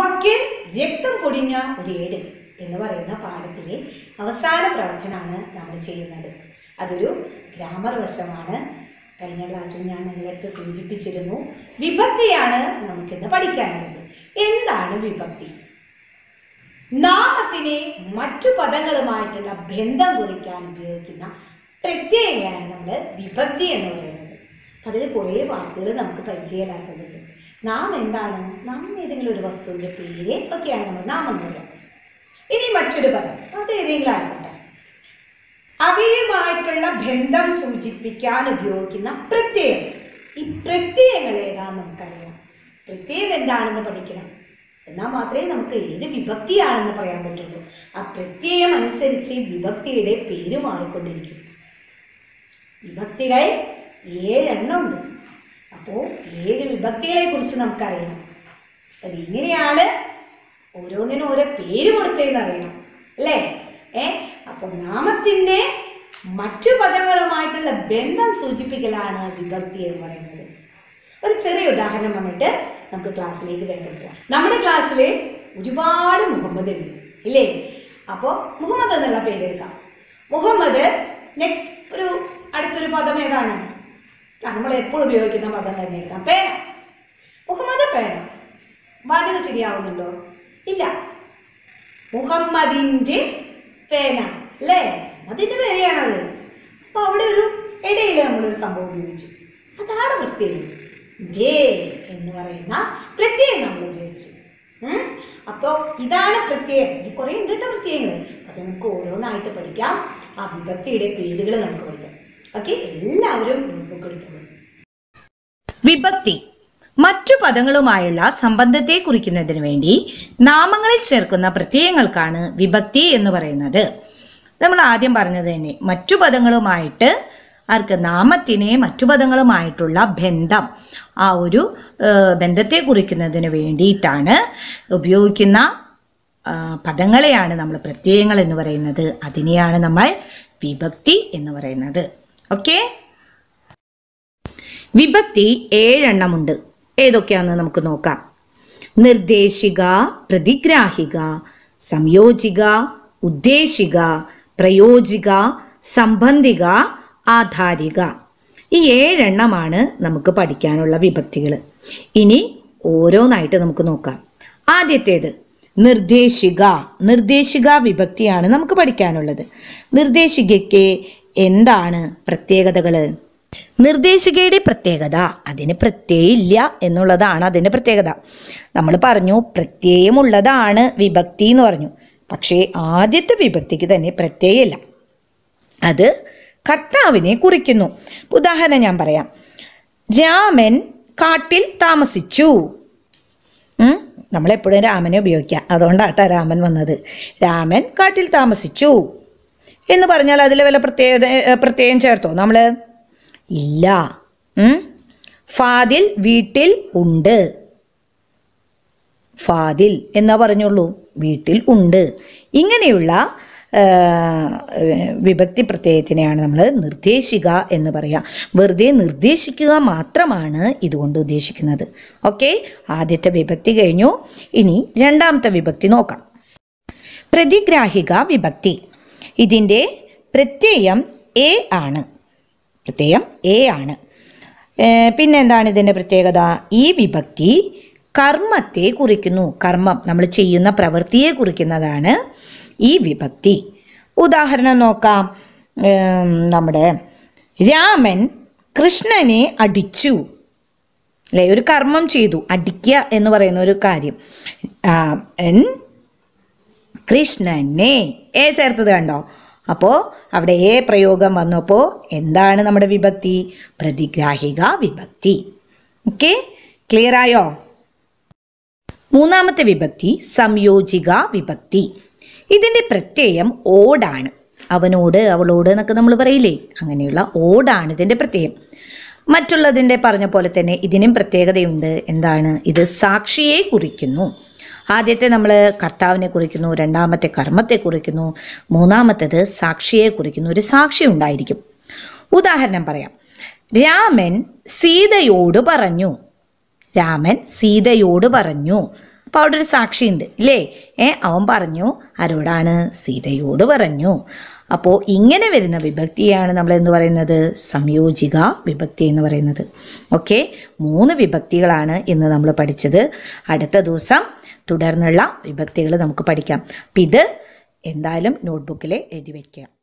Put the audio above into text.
വക്കിൽ രക്തം പൊടിഞ്ഞ ഒരു ഏട് എന്ന് പറയുന്ന പാഠത്തിലെ അവസാന പ്രവർത്തനമാണ് നമ്മൾ ചെയ്യുന്നത് അതൊരു ഗ്രാമർ വശമാണ് കഴിഞ്ഞ ക്ലാസ്സിൽ ഞാൻ നിങ്ങളടുത്ത് സൂചിപ്പിച്ചിരുന്നു വിഭക്തിയാണ് നമുക്കിന്ന് പഠിക്കാനുള്ളത് എന്താണ് വിഭക്തി നാമത്തിനെ മറ്റു പദങ്ങളുമായിട്ടുള്ള ബന്ധം കുറിക്കാൻ ഉപയോഗിക്കുന്ന പ്രത്യേകയാണ് നമ്മൾ വിഭക്തി എന്ന് പറയുന്നത് അതിൽ കുറേ വാക്കുകൾ നമുക്ക് പരിചയമില്ലാത്തതുണ്ട് നാം എന്താണ് നാം ഏതെങ്കിലും ഒരു വസ്തുവിൻ്റെ പേര് ഒക്കെയാണ് നമ്മൾ നാമം എന്ന് പറയുക ഇനി മറ്റൊരു പദം അത് ഏതെങ്കിലും ആയിക്കോട്ടെ അവയുമായിട്ടുള്ള ബന്ധം സൂചിപ്പിക്കാൻ ഉപയോഗിക്കുന്ന പ്രത്യയം ഈ പ്രത്യയങ്ങൾ ഏതാന്ന് നമുക്കറിയാം പ്രത്യയം എന്താണെന്ന് പഠിക്കണം എന്നാൽ മാത്രമേ നമുക്ക് ഏത് വിഭക്തിയാണെന്ന് പറയാൻ പറ്റുള്ളൂ ആ പ്രത്യയം അനുസരിച്ച് വിഭക്തിയുടെ പേര് മാറിക്കൊണ്ടിരിക്കും വിഭക്തികൾ ഏഴെണ്ണം ഉണ്ട് അപ്പോൾ ഏഴ് വിഭക്തികളെ കുറിച്ച് നമുക്കറിയണം അത് എങ്ങനെയാണ് ഓരോന്നിനും ഓരോ പേര് കൊടുത്തതെന്ന് അറിയണം അല്ലേ ഏ അപ്പോൾ നാമത്തിൻ്റെ മറ്റു പദങ്ങളുമായിട്ടുള്ള ബന്ധം സൂചിപ്പിക്കലാണ് വിഭക്തി എന്ന് പറയുന്നത് ഒരു ചെറിയ ഉദാഹരണം വന്നിട്ട് നമുക്ക് ക്ലാസ്സിലേക്ക് വേണ്ടി പോവാം നമ്മുടെ ക്ലാസ്സിൽ ഒരുപാട് മുഹമ്മദ് ഉണ്ട് ഇല്ലേ അപ്പോൾ മുഹമ്മദ് എന്നുള്ള പേരെടുക്കാം മുഹമ്മദ് നെക്സ്റ്റ് ഒരു അടുത്തൊരു പദം ഏതാണ് ആ, നമ്മൾ എപ്പോഴും ഉപയോഗിക്കുന്ന പദം തന്നെ എടുക്കാം പേന മുഹമ്മദ് പേന വാചകം ശരിയാവുന്നുണ്ടോ ഇല്ല മുഹമ്മദിൻ്റെ പേന അല്ലേ അതിൻ്റെ പേരെയാണത് അപ്പോൾ അവിടെ ഒരു ഇടയിൽ നമ്മളൊരു സംഭവം ഉപയോഗിച്ചു അതാണ് പ്രത്യേകം ജേ എന്ന് പറയുന്ന പ്രത്യയം നമ്മൾ ഉപയോഗിച്ചു ഉം? അപ്പോൾ ഇതാണ് പ്രത്യയം ഇത് കുറേ ഉണ്ട് കേട്ടോ പ്രത്യയങ്ങൾ അത് നമുക്ക് ഓരോന്നായിട്ട് പഠിക്കാം ആ വിഭക്തിയുടെ പേരുകൾ നമുക്ക് പഠിക്കാം ഓക്കെ എല്ലാവരും നോട്ട്ബുക്ക് എടുത്തോളൂ വിഭക്തി മറ്റു പദങ്ങളുമായുള്ള സംബന്ധത്തെ കുറിക്കുന്നതിന് വേണ്ടി നാമങ്ങളിൽ ചേർക്കുന്ന പ്രത്യയങ്ങൾക്കാണ് വിഭക്തി എന്ന് പറയുന്നത് നമ്മൾ ആദ്യം പറഞ്ഞത് തന്നെ മറ്റു പദങ്ങളുമായിട്ട് ആർക്ക് നാമത്തിനെ മറ്റു പദങ്ങളുമായിട്ടുള്ള ബന്ധം ആ ഒരു ഏഹ്, ബന്ധത്തെ കുറിക്കുന്നതിന് വേണ്ടിയിട്ടാണ് ഉപയോഗിക്കുന്ന ആ, പദങ്ങളെയാണ് നമ്മൾ പ്രത്യയങ്ങൾ എന്ന് പറയുന്നത് അതിനെയാണ് നമ്മൾ വിഭക്തി എന്ന് പറയുന്നത് ഓക്കേ വിഭക്തി ഏഴെണ്ണമുണ്ട് ഏതൊക്കെയാണെന്ന് നമുക്ക് നോക്കാം നിർദ്ദേശിക പ്രതിഗ്രാഹിക സംയോജിക ഉദ്ദേശിക പ്രയോജിക സംബന്ധിക ആധാരിക ഈ ഏഴെണ്ണമാണ് നമുക്ക് പഠിക്കാനുള്ള വിഭക്തികൾ ഇനി ഓരോന്നായിട്ട് നമുക്ക് നോക്കാം ആദ്യത്തേത് നിർദ്ദേശിക നിർദ്ദേശിക വിഭക്തിയാണ് നമുക്ക് പഠിക്കാനുള്ളത് നിർദ്ദേശികയ്ക്ക് എന്താണ് പ്രത്യേകതകൾ നിർദ്ദേശികയുടെ പ്രത്യേകത അതിന് പ്രത്യയമില്ല എന്നുള്ളതാണ് അതിൻ്റെ പ്രത്യേകത നമ്മൾ പറഞ്ഞു പ്രത്യയമുള്ളതാണ് വിഭക്തി എന്ന് പറഞ്ഞു പക്ഷേ ആദ്യത്തെ വിഭക്തിക്ക് തന്നെ പ്രത്യയമില്ല അത് കർത്താവിനെ കുറിക്കുന്നു ഉദാഹരണം ഞാൻ പറയാം രാമൻ കാട്ടിൽ താമസിച്ചു ഉം? നമ്മളെപ്പോഴും രാമനെ ഉപയോഗിക്കുക അതുകൊണ്ടാട്ടോ രാമൻ വന്നത് രാമൻ കാട്ടിൽ താമസിച്ചു എന്ന് പറഞ്ഞാൽ അതിൽ വല്ല പ്രത്യേകത ഏ, പ്രത്യയം ചേർത്തോ നമ്മൾ ഇല്ല ഉം? ഫാദിൽ വീട്ടിൽ ഉണ്ട് ഫാദിൽ എന്നാ പറഞ്ഞുള്ളൂ വീട്ടിൽ ഉണ്ട് ഇങ്ങനെയുള്ള ആ, വിഭക്തി പ്രത്യയത്തിനെയാണ് നമ്മൾ നിർദ്ദേശിക എന്ന് പറയുക വെറുതെ നിർദ്ദേശിക്കുക മാത്രമാണ് ഇതുകൊണ്ട് ഉദ്ദേശിക്കുന്നത് ഓക്കെ ആദ്യത്തെ വിഭക്തി കഴിഞ്ഞു ഇനി രണ്ടാമത്തെ വിഭക്തി നോക്കാം പ്രതിഗ്രാഹിക വിഭക്തി ഇതിൻ്റെ പ്രത്യയം എ ആണ് പ്രത്യയം എ ആണ് ഏ, പിന്നെന്താണ് ഇതിൻ്റെ പ്രത്യേകത ഈ വിഭക്തി കർമ്മത്തെ കുറിക്കുന്നു കർമ്മം നമ്മൾ ചെയ്യുന്ന പ്രവൃത്തിയെ കുറിക്കുന്നതാണ് ഈ വിഭക്തി ഉദാഹരണം നോക്കാം ഏം, നമ്മുടെ രാമൻ കൃഷ്ണനെ അടിച്ചു അല്ലേ ഒരു കർമ്മം ചെയ്തു അടിക്കുക എന്ന് പറയുന്ന ഒരു കാര്യം രാമൻ കൃഷ്ണനെ ഏ ചേർത്തത് കണ്ടോ അപ്പോൾ അവിടെ ഏ പ്രയോഗം വന്നപ്പോൾ എന്താണ് നമ്മുടെ വിഭക്തി പ്രതിഗ്രാഹിക വിഭക്തി ഓക്കെ ക്ലിയർ ആയോ മൂന്നാമത്തെ വിഭക്തി സംയോജിക വിഭക്തി ഇതിൻ്റെ പ്രത്യയം ഓടാണ് അവനോട് അവളോട് എന്നൊക്കെ നമ്മൾ പറയില്ലേ അങ്ങനെയുള്ള ഓടാണ് ഇതിൻ്റെ പ്രത്യയം മറ്റുള്ളതിൻ്റെ പറഞ്ഞ പോലെ തന്നെ ഇതിനും പ്രത്യേകതയുണ്ട് എന്താണ് ഇത് സാക്ഷിയെ കുറിക്കുന്നു ആദ്യത്തെ നമ്മൾ കർത്താവിനെ കുറിക്കുന്നു രണ്ടാമത്തെ കർമ്മത്തെ കുറിക്കുന്നു മൂന്നാമത്തേത് സാക്ഷിയെ കുറിക്കുന്നു ഒരു സാക്ഷി ഉണ്ടായിരിക്കും ഉദാഹരണം പറയാം രാമൻ സീതയോട് പറഞ്ഞു രാമൻ സീതയോട് പറഞ്ഞു അപ്പോൾ അവിടെ ഒരു സാക്ഷിയുണ്ട് ഇല്ലേ ഏ അവൻ പറഞ്ഞു ആരോടാണ് സീതയോട് പറഞ്ഞു അപ്പോൾ ഇങ്ങനെ വരുന്ന വിഭക്തിയാണ് നമ്മൾ എന്ന് പറയുന്നത് സംയോജിക വിഭക്തി എന്ന് പറയുന്നത് ഓക്കെ മൂന്ന് വിഭക്തികളാണ് ഇന്ന് നമ്മൾ പഠിച്ചത് അടുത്ത ദിവസം തുടർന്നുള്ള വിഭക്തികൾ നമുക്ക് പഠിക്കാം അപ്പം ഇത് എന്തായാലും നോട്ട്ബുക്കിൽ എഴുതി വയ്ക്കുക